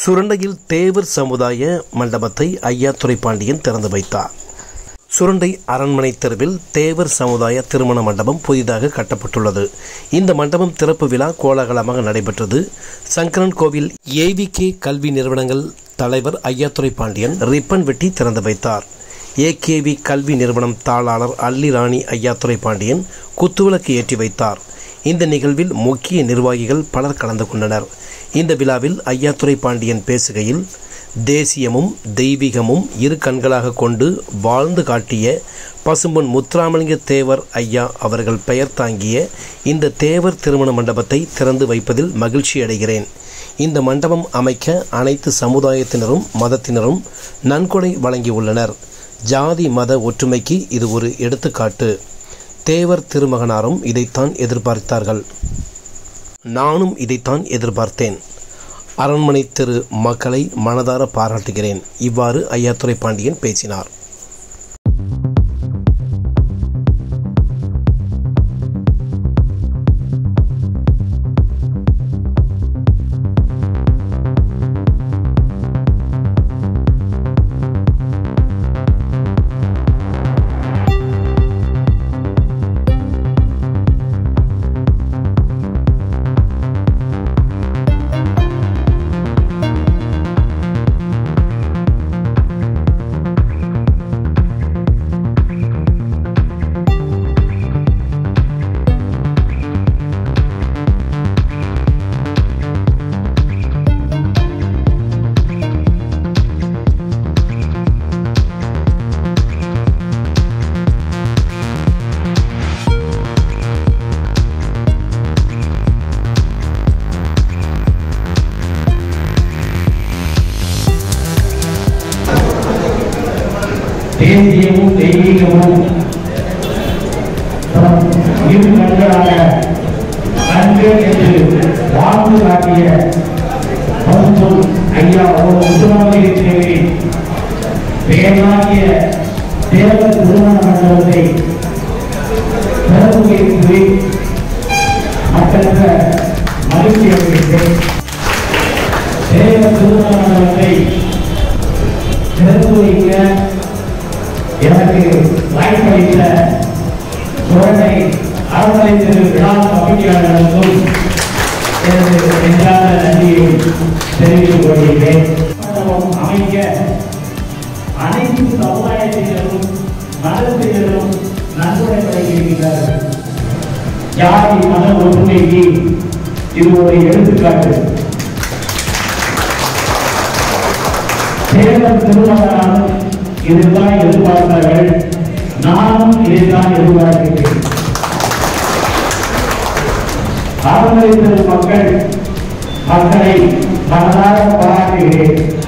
சுரண்டையில் தேவர் சமுதாய மண்டபத்தை ஐயாத்துரை பாண்டியன் திறந்து வைத்தார் சுரண்டை அரண்மனை தெருவில் தேவர் சமுதாய திருமண மண்டபம் புதிதாக கட்டப்பட்டுள்ளது இந்த மண்டபம் திறப்பு விழா கோலாகலமாக நடைபெற்றது சங்கரன் கோவில் ஏவிகே கல்வி நிறுவனங்கள் தலைவர் ஐயாத்துரை பாண்டியன் ரிப்பன் வெட்டி திறந்து வைத்தார் ஏகேவி கல்வி நிறுவனம் தாளாளர் அல்லிராணி ஐயாத்துரை பாண்டியன் குத்துவிளக்கு ஏற்றி வைத்தார் இந்த நிகழ்வில் முக்கிய நிர்வாகிகள் பலர் கலந்து கொண்டனர் இந்த விழாவில் ஐயாத்துரை பாண்டியன் பேசுகையில் தேசியமும் தெய்வீகமும் இரு கண்களாக கொண்டு வாழ்ந்து காட்டிய பசும்பொன் முத்துராமலிங்க தேவர் ஐயா அவர்கள் பெயர் தாங்கிய இந்த தேவர் திருமண மண்டபத்தை திறந்து வைப்பதில் மகிழ்ச்சி அடைகிறேன் இந்த மண்டபம் அமைக்க அனைத்து சமுதாயத்தினரும் மதத்தினரும் நன்கொடை வழங்கியுள்ளனர் ஜாதி மத ஒற்றுமைக்கு இது ஒரு எடுத்துக்காட்டு தேவர் திருமகனாரும் இதைத்தான் எதிர்பார்த்தார்கள் நானும் இதைத்தான் எதிர்பார்த்தேன் அரண்மனை தெரு மக்களை மனதார பாராட்டுகிறேன் இவ்வாறு ஐயாத்துரை பாண்டியன் பேசினார் தேசியமும் தெய்வீகமும் இரு கண்களாக கண்டு என்று வாழ்ந்து காட்டிய பசும்பொன் ஐயா முத்துராமலிங்க தேவை பெயராகிய தேவ திருமண மண்டலத்தை திறந்து வைத்து மக்களுக்கு மகிழ்ச்சி அளிக்கிறேன் தேவ திருமண மண்டலத்தை திறந்து வைக்க எனக்கு வாய்ப்பளித்த சுரண்டை அரண்மனை திரு விழா கமிட்டியாளர்களுக்கும் எனது நெஞ்சார்ந்த நன்றியை தெரிவித்துக் கொள்கிறேன் மண்டபம் அமைக்க அனைத்து சமுதாயத்தினரும் மதத்தினரும் நன்கொடை வழங்கியிருக்கிறார்கள் ஜாதி மத ஒற்றுமைக்கு இது ஒரு எடுத்துக்காட்டு தேவர் திருமகனாலும் இதுதான் எதிர்பார்த்தார்கள் நானும் இதைத்தான் எதிர்பார்க்கிறேன் அரண்மனை மக்கள் மக்களை மனதார பாராட்டுகிறேன்